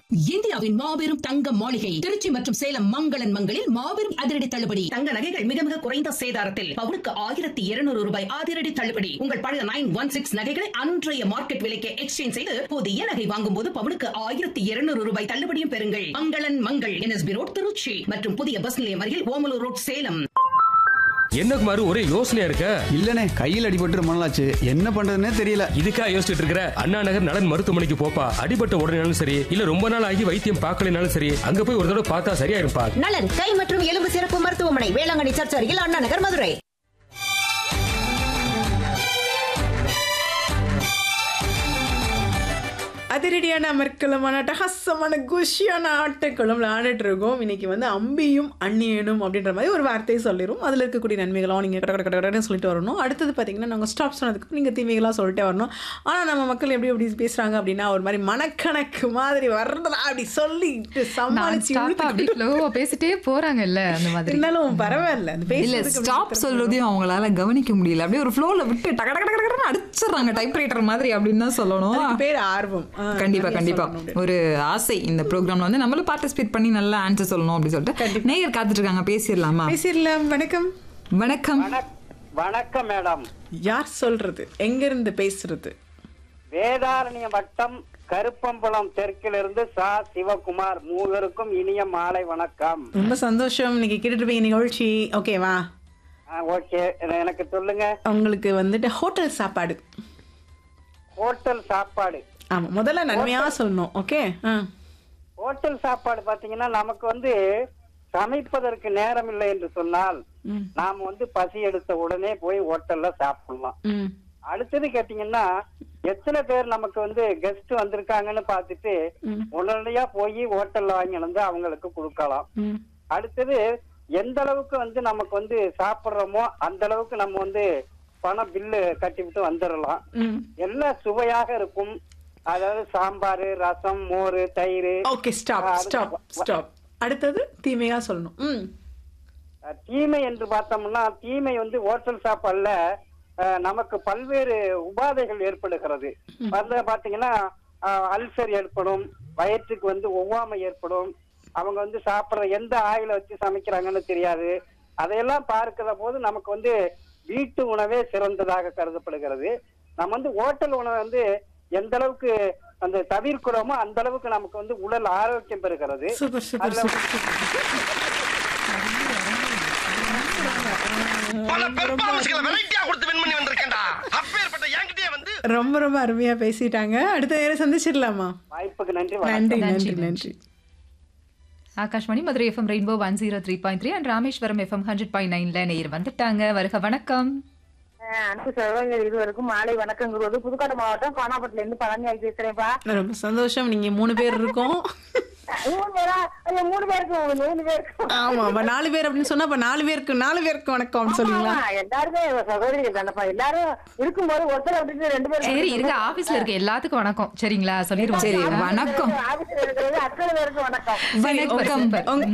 இந்தியாவின் மாபெரும் தங்க மாளிகை திருச்சி மற்றும் சேலம் மங்களன் மங்களில் மாபெரும் அதிரடி தள்ளுபடி தங்க நகைகள் மிக மிக குறைந்த சேதாரத்தில் பவுனுக்கு ஆயிரத்தி இருநூறு ரூபாய் அதிரடி தள்ளுபடி உங்கள் பழைய நைன் ஒன் சிக்ஸ் நகைகளை அன்றைய மார்க்கெட் விலைக்கு எக்ஸ்சேஞ்ச் செய்து புதிய நகை வாங்கும் போது பவுனுக்கு ஆயிரத்தி இருநூறு ரூபாய் தள்ளுபடியும் பெறுங்கள் மங்களன் மங்கள் என்எஸ்பி ரோட் திருச்சி மற்றும் புதிய பஸ் நிலையம் அருகில் ஓமலூர் ரோட் சேலம் என்ன குமாரு ஒரே யோசனையா இருக்க இல்லனே கையில் அடிபட்டு ரொம்ப நாளாச்சு என்ன பண்றதுன்னே தெரியல இதுக்கா யோசிச்சுட்டு இருக்கிற அண்ணா நகர் நலன் மருத்துவமனைக்கு போப்பா அடிபட்ட உடனேனாலும் சரி இல்ல ரொம்ப நாள் ஆகி வைத்தியம் பார்க்கலைனாலும் சரி அங்க போய் ஒரு தடவை பார்த்தா சரியா இருப்பா நலன் கை மற்றும் எலும்பு சிறப்பு மருத்துவமனை வேளாங்கண்ணி சர்ச் அருகில் அண்ணா நகர் மதுரை அதிரடியான அமர்க்கலமான அட்டகாசமான குஷியான ஆட்டக்களம் விளையாண்டுட்டு இருக்கோம் இன்னைக்கு வந்து அம்பியும் அந்நியனும் அப்படின்ற மாதிரி ஒரு வார்த்தையை சொல்லிடும் அதில் இருக்கக்கூடிய நன்மைகளும் நீங்கள் கட கட கட கடன்னு சொல்லிட்டு வரணும் அடுத்தது பார்த்தீங்கன்னா நாங்கள் ஸ்டாப் சொன்னதுக்கு நீங்கள் தீமைகளாக சொல்லிட்டே வரணும் ஆனால் நம்ம மக்கள் எப்படி எப்படி பேசுகிறாங்க அப்படின்னா ஒரு மாதிரி மனக்கணக்கு மாதிரி வர்றதா அப்படி சொல்லிட்டு நான் சமாளிச்சு ஸ்டாப் அப்படி ஃப்ளோவா பேசிட்டே போறாங்கல்ல அந்த மாதிரி இருந்தாலும் பரவாயில்ல அந்த இல்ல பேசுறதுக்கு ஸ்டாப் சொல்றதையும் அவங்களால கவனிக்க முடியல அப்படியே ஒரு ஃப்ளோல விட்டு டக டக டக டகன்னு அடிச்சிடுறாங்க டைப்ரைட்டர் மாதிரி அப்படின்னு தான் சொல்லணும் அதுக்கு பேர் ஆர்வம் ஆ, கண்டிப்பா நிறைய கண்டிப்பா சொல்லணும் அப்படி. ஒரு ஆசை இந்த ப்ரோக்ராம்ல வந்து நம்மளும் பார்ட்டிசிபேட் பண்ணி நல்லா ஆன்சர் சொல்லணும் அப்படின்னு சொல்லிட்டு நேயர் காத்துட்டு இருக்காங்க பேசிடலாமா பேசிடலாம் வணக்கம் வணக்கம் வணக்கம் மேடம் யார் சொல்றது எங்க இருந்து பேசுறது வேதாரண்ய வட்டம் கருப்பம்பலம் தெற்கிலிருந்து சா சிவகுமார் மூவருக்கும் இனிய மாலை வணக்கம் ரொம்ப சந்தோஷம் இன்னைக்கு கேட்டுட்டு இருப்பீங்க நிகழ்ச்சி ஓகேவா ஓகே எனக்கு சொல்லுங்க உங்களுக்கு வந்துட்டு ஹோட்டல் சாப்பாடு ஹோட்டல் சாப்பாடு ஆமா முதல்ல நன்மையா சொல்லணும் ஓகே ஆ ஹோட்டல் சாப்பாடு பாத்தீங்கன்னா நமக்கு வந்து சமைப்பதற்கு நேரம் இல்லை என்று சொன்னால் ம். நாம வந்து பசி எடுத்த உடனே போய் ஹோட்டல்ல சாப்பிடலாம் ம் அடுத்தது கேட்டீங்கன்னா எத்தனை பேர் நமக்கு வந்து கெஸ்ட் வந்திருக்காங்கன்னு பார்த்துட்டு ம். உடனடியா போய் ஹோட்டல்ல வாங்கி வந்து அவங்களுக்கு கொடுக்கலாம் ம் அடுத்தது எந்த அளவுக்கு வந்து நமக்கு வந்து சாப்பிடுறோமோ அந்த அளவுக்கு நம்ம வந்து பணம் பில்லு கட்டிவிட்டு வந்துடலாம் ம் எல்லாம் சுவையாக இருக்கும் அதாவது சாம்பார் ரசம் மோர் தயிர் ஓகே ஸ்டாப் ஸ்டாப் ஸ்டாப் அடுத்தது தீமையா சொல்லணும் ம் அஹ், தீமை என்று பார்த்தோம்னா தீமை வந்து ஹோட்டல் சாப்பாடுல அஹ், நமக்கு பல்வேறு உபாதைகள் ஏற்படுகிறது அதுல பாத்தீங்கன்னா அஹ், அல்சர் ஏற்படும் வயிற்றுக்கு வந்து ஒவ்வாமை ஏற்படும் அவங்க வந்து சாப்பிடுற எந்த ஆயில வச்சு சமைக்கிறாங்கன்னு தெரியாது அதையெல்லாம் பார்க்கிற போது நமக்கு வந்து வீட்டு உணவே சிறந்ததாக கருதப்படுகிறது நம்ம வந்து ஹோட்டல் உணவை வந்து எந்த அளவுக்கு அந்த தவிர்க்கிறோமோ அந்த அளவுக்கு நமக்கு வந்து உடல் ஆரோக்கியம் பெறுகிறது சூப்பர் சூப்பர் அதுல சூப்பர் பல பெர்ஃபார்மன்ஸ்களை வெரைட்டியா கொடுத்து வின் பண்ணி வந்திருக்கேன்டா அப்பேற்பட்ட என்கிட்டயே வந்து ரொம்ப ரொம்ப அருமையா பேசிட்டாங்க அடுத்த நேரம் சந்திச்சிடலாமா வாய்ப்புக்கு நன்றி வணக்கம். நன்றி நன்றி, நன்றி நன்றி Akashvani Madurai FM Rainbow one zero three point three and Rameswaram FM hundred point நைன்ல நேர் வந்துட்டாங்க வருக வணக்கம் அன்பு செல்வங்கள் இருவருக்கும் மாலை வணக்கங்கிறது புதுக்கோட்டை மாவட்டம் காணாப்பட்டில இருந்து பழனியாகி பேசுறேன்ப்பா ரொம்ப சந்தோஷம் நீங்க மூணு பேர் இருக்கோம் மூணு பேரா ஐயோ மூணு பேருக்கு மூணு பேருக்கு ஆமா அப்ப நாலு பேர் அப்படின்னு சொன்னா அப்ப நாலு பேருக்கு நாலு பேருக்கு வணக்கம் அப்படின்னு சொல்லுவீங்களா ஆமா, எல்லாருமே சகோதரிகள் தானப்பா எல்லாரும் இருக்கும்போது ஒருத்தர் விட்டுட்டு ரெண்டு பேரும் சரி இருக்க ஆபீஸ்ல இருக்க எல்லாத்துக்கும் வணக்கம் சரிங்களா சொல்லிடுவோம் சரி வணக்கம் ஆபீஸ்ல இருக்கிறது அத்தனை பேருக்கு வணக்கம் வணக்கம் உங்க-